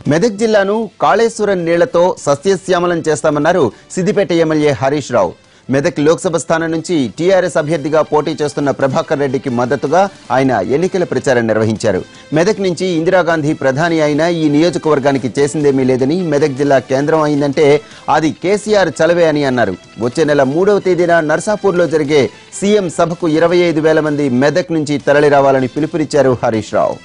మెదక్ జిల్లాను కాళేశ్వరం నీళ్లతో సస్యశ్యామలం చేస్తామన్నారు సిద్దిపేట ఎమ్మెల్యే హరీష్ రావు మెదక్ లోక్సభ స్థానం నుంచి టీఆర్ఎస్ అభ్యర్థిగా పోటీ చేస్తున్న ప్రభాకర్ రెడ్డికి మద్దతుగా ఆయన ఎన్నికల ప్రచారం నిర్వహించారు మెదక్ నుంచి ఇందిరాగాంధీ ప్రధాని అయిన ఈ నియోజకవర్గానికి చేసిందేమీ లేదని మెదక్ జిల్లా కేంద్రం అయిందంటే అది కేసీఆర్ చలవే అని అన్నారు వచ్చే నెల మూడవ తేదీన నర్సాపూర్లో జరిగే సీఎం సభకు ఇరవై ఐదు వేల మంది మెదక్ నుంచి తరలి రావాలని పిలుపునిచ్చారు హరీష్ రావు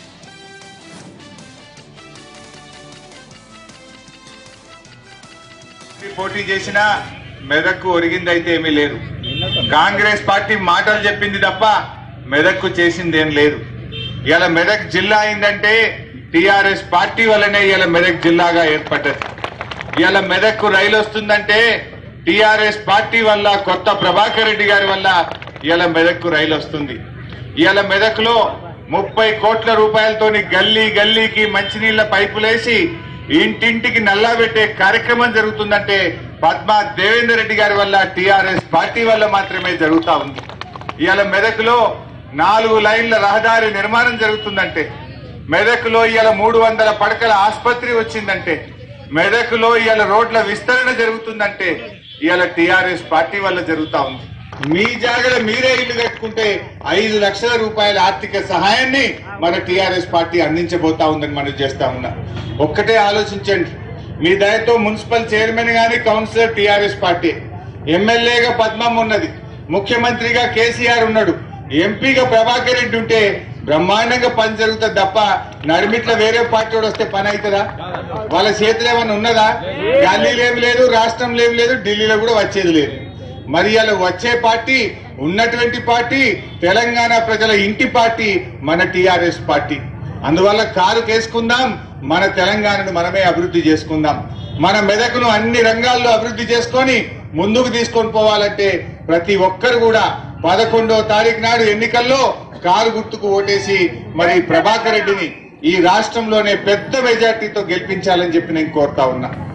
పోటీ చేసినా మెదక్కు ఒరిగిందైతే ఏమీ లేదు కాంగ్రెస్ పార్టీ మాటలు చెప్పింది తప్ప మెదక్కు చేసిందేం లేదు ఇలా మెదక్ జిల్లా అయిందంటే టిఆర్ఎస్ పార్టీ వల్లనే ఇలా మెదక్ జిల్లాగా ఏర్పడ్డది ఇలా మెదక్కు రైలు వస్తుందంటే టిఆర్ఎస్ పార్టీ వల్ల కొత్త ప్రభాకర్ రెడ్డి గారి వల్ల ఇలా మెదక్కు రైలు వస్తుంది ఇవాళ మెదక్లో ముప్పై కోట్ల రూపాయలతోని గల్లీ గల్లీకి మంచినీళ్ల పైపులేసి ఇంటింటికి నల్లా పెట్టే కార్యక్రమం జరుగుతుందంటే పద్మా దేవేందర్ రెడ్డి గారి వల్ల టిఆర్ఎస్ పార్టీ వల్ల మాత్రమే జరుగుతా ఉంది ఇవాళ మెదక్లో నాలుగు లైన్ల రహదారి నిర్మాణం జరుగుతుందంటే మెదక్లో ఇవాళ మూడు వందల పడకల ఆసుపత్రి వచ్చిందంటే మెదక్లో ఇవాళ రోడ్ల విస్తరణ జరుగుతుందంటే ఇవాళ టిఆర్ఎస్ పార్టీ వల్ల జరుగుతా ఉంది మీ జాగలో మీరే ఇల్లు కట్టుకుంటే ఐదు లక్షల రూపాయల ఆర్థిక సహాయాన్ని మన టిఆర్ఎస్ పార్టీ అందించబోతా ఉందని మనం చేస్తా ఉన్నాం ఒక్కటే ఆలోచించండి మీ దయతో మున్సిపల్ చైర్మన్ గాని కౌన్సిలర్ టిఆర్ఎస్ పార్టీ ఎమ్మెల్యేగా పద్మం ఉన్నది ముఖ్యమంత్రిగా కేసీఆర్ ఉన్నాడు ఎంపీగా ప్రభాకర్ రెడ్డి ఉంటే బ్రహ్మాండంగా పని జరుగుతుంది తప్ప నడిమిట్ల వేరే పార్టీ వాడు వస్తే పని అవుతుందా వాళ్ళ చేతిలో ఏమైనా ఉన్నదా గల్లీలు ఏమి లేదు రాష్ట్రంలో ఏమి లేదు ఢిల్లీలో కూడా వచ్చేది లేదు మరి అలా వచ్చే పార్టీ ఉన్నటువంటి పార్టీ తెలంగాణ ప్రజల ఇంటి పార్టీ మన టిఆర్ఎస్ పార్టీ అందువల్ల కారు కేసుకుందాం మన తెలంగాణను మనమే అభివృద్ధి చేసుకుందాం మన మెదకును అన్ని రంగాల్లో అభివృద్ధి చేసుకొని ముందుకు తీసుకొని పోవాలంటే ప్రతి ఒక్కరు కూడా పదకొండో తారీఖు నాడు ఎన్నికల్లో కారు గుర్తుకు ఓటేసి మరి ప్రభాకర్ రెడ్డిని ఈ రాష్ట్రంలోనే పెద్ద మెజార్టీతో గెలిపించాలని చెప్పి నేను కోరుతా ఉన్నా